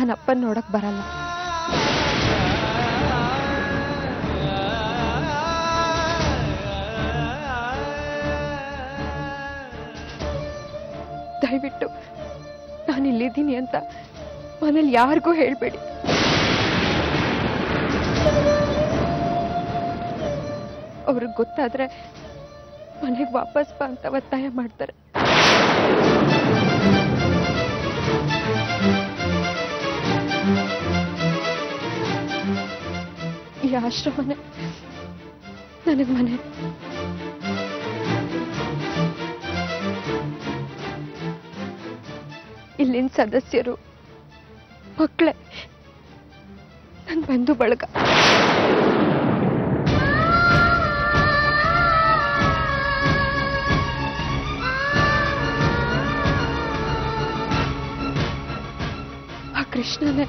ನನ್ನ ಅಪ್ಪನ ನೋಡಕ್ ಬರಲ್ಲ ದಯವಿಟ್ಟು ನಾನು ಇಲ್ಲಿದ್ದೀನಿ ಅಂತ ಮನೇಲಿ ಯಾರಿಗೂ ಹೇಳ್ಬೇಡಿ ಅವ್ರಿಗೆ ಗೊತ್ತಾದ್ರೆ ಮನೆಗೆ ವಾಪಸ್ ಬಾ ಅಂತ ಒತ್ತಾಯ ಮಾಡ್ತಾರೆ ಈ ಆಶ್ರಮನೆ ನನಗೆ ಮನೆ ಇಲ್ಲಿನ ಸದಸ್ಯರು ಮಕ್ಕಳೇ ನನ್ನ ಬಂಧು ಬಳಗ ಆ ಕೃಷ್ಣನೇ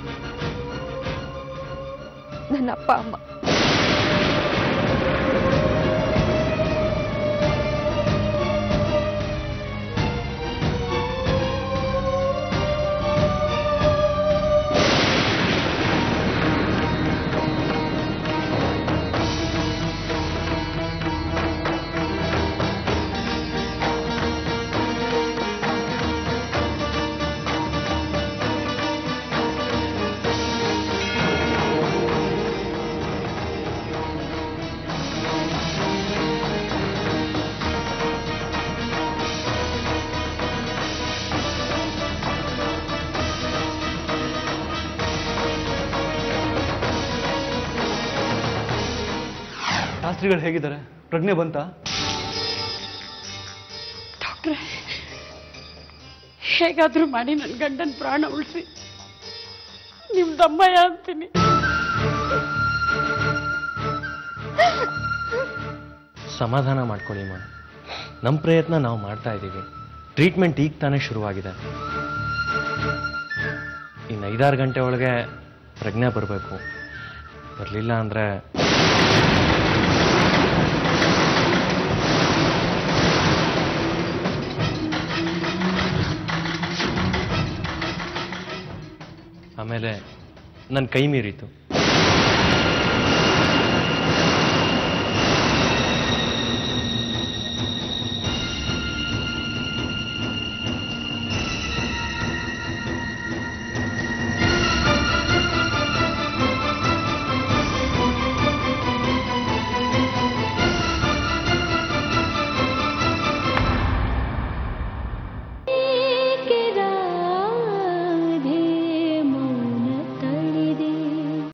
ನನ್ನ ಅಪ್ಪ ಅಮ್ಮ ಶಾಸ್ತ್ರಿಗಳು ಹೇಗಿದ್ದಾರೆ ಪ್ರಜ್ಞೆ ಬಂತ ಡಾಕ್ಟ್ರೆ ಹೇಗಾದ್ರೂ ಮಾಡಿ ನನ್ನ ಗಂಡನ ಪ್ರಾಣ ಉಳಿಸಿ ನಿಮ್ ದಮ್ಮಯ್ಯ ಅಂತೀನಿ ಸಮಾಧಾನ ಮಾಡ್ಕೊಳ್ಳಿ ಮಾ ನಮ್ಮ ಪ್ರಯತ್ನ ನಾವು ಮಾಡ್ತಾ ಇದ್ದೀವಿ ಟ್ರೀಟ್ಮೆಂಟ್ ಈಗ ತಾನೇ ಶುರುವಾಗಿದೆ ಇನ್ನು ಐದಾರು ಗಂಟೆ ಒಳಗೆ ಪ್ರಜ್ಞೆ ಬರಬೇಕು ಬರಲಿಲ್ಲ ಅಂದರೆ ಆಮೇಲೆ ನನ್ನ ಕೈ ಮೀರಿತು